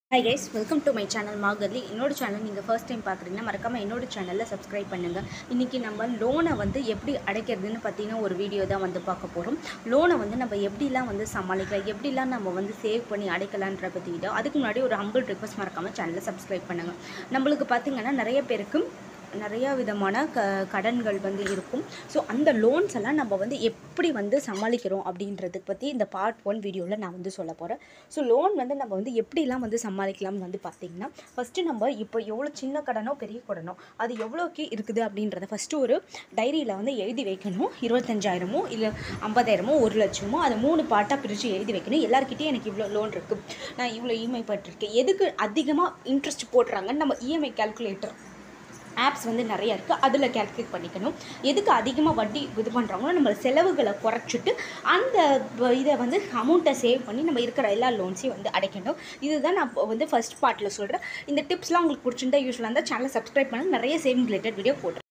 hi guys welcome to my channel மாகர்லி என்னோட channel நீங்கள் ஃபர்ஸ்ட் டைம் பார்க்குறீங்கன்னா மறக்காமல் என்னோட சேனலில் சப்ஸ்கிரைப் பண்ணுங்கள் இன்றைக்கி நம்ம லோனை வந்து எப்படி அடைக்கிறதுன்னு பார்த்தீங்கன்னா ஒரு வீடியோ தான் வந்து பார்க்க போகிறோம் லோனை வந்து நம்ம எப்படிலாம் வந்து சமாளிக்கலாம் எப்படிலாம் நம்ம வந்து சேவ் பண்ணி அடைக்கலான்ற பற்றி வீடியோ அதுக்கு முன்னாடி ஒரு ஹம்பிள் ரிக்வஸ்ட் மறக்காமல் சேனலை சப்ஸ்கிரைப் பண்ணுங்கள் நம்மளுக்கு பார்த்தீங்கன்னா நிறைய பேருக்கு நிறையா விதமான க கடன்கள் வந்து இருக்கும் ஸோ அந்த லோன்ஸ் எல்லாம் நம்ம வந்து எப்படி வந்து சமாளிக்கிறோம் அப்படின்றதுக்கு பற்றி இந்த பார்ட் ஒன் வீடியோவில் நான் வந்து சொல்ல போகிறேன் ஸோ லோன் வந்து நம்ம வந்து எப்படிலாம் வந்து சமாளிக்கலாம்னு வந்து பார்த்திங்கன்னா ஃபஸ்ட்டு நம்ம இப்போ எவ்வளோ சின்ன கடனோ பெரிய கடனோ அது எவ்வளோக்கு இருக்குது அப்படின்றத ஃபஸ்ட்டு ஒரு டைரியில் வந்து எழுதி வைக்கணும் இருபத்தஞ்சாயிரமோ இல்லை ஐம்பதாயிரமோ ஒரு லட்சமோ அதை மூணு பார்ட்டாக பிரித்து எழுதி வைக்கணும் எல்லாருக்கிட்டையும் எனக்கு இவ்வளோ லோன் இருக்குது நான் இவ்வளோ இஎம்ஐ பட்டிருக்கேன் எதுக்கு அதிகமாக இன்ட்ரெஸ்ட் போடுறாங்கன்னு நம்ம இஎம்ஐ கால்குலேட்டர் ஆப்ஸ் வந்து நிறைய இருக்குது அதில் கால்குலேட் பண்ணிக்கணும் எதுக்கு அதிகமாக வட்டி இது பண்ணுறாங்களோ நம்ம செலவுகளை குறைச்சிட்டு அந்த வ- இதை வந்து அமௌண்ட்டை சேவ் பண்ணி நம்ம இருக்கிற எல்லா லோன்ஸையும் வந்து அடைக்கணும் இதுதான் நான் இப்போ வந்து ஃபர்ஸ்ட் பார்ட்டில் சொல்கிறேன் இந்த டிப்ஸ்லாம் உங்களுக்கு பிடிச்சிருந்தா யூஸ்வலாக இருந்தால் சேனலை சப்ஸ்கிரைப் பண்ணி நிறைய சேவிங் ரிலேட்டட் வீடியோ போட்டு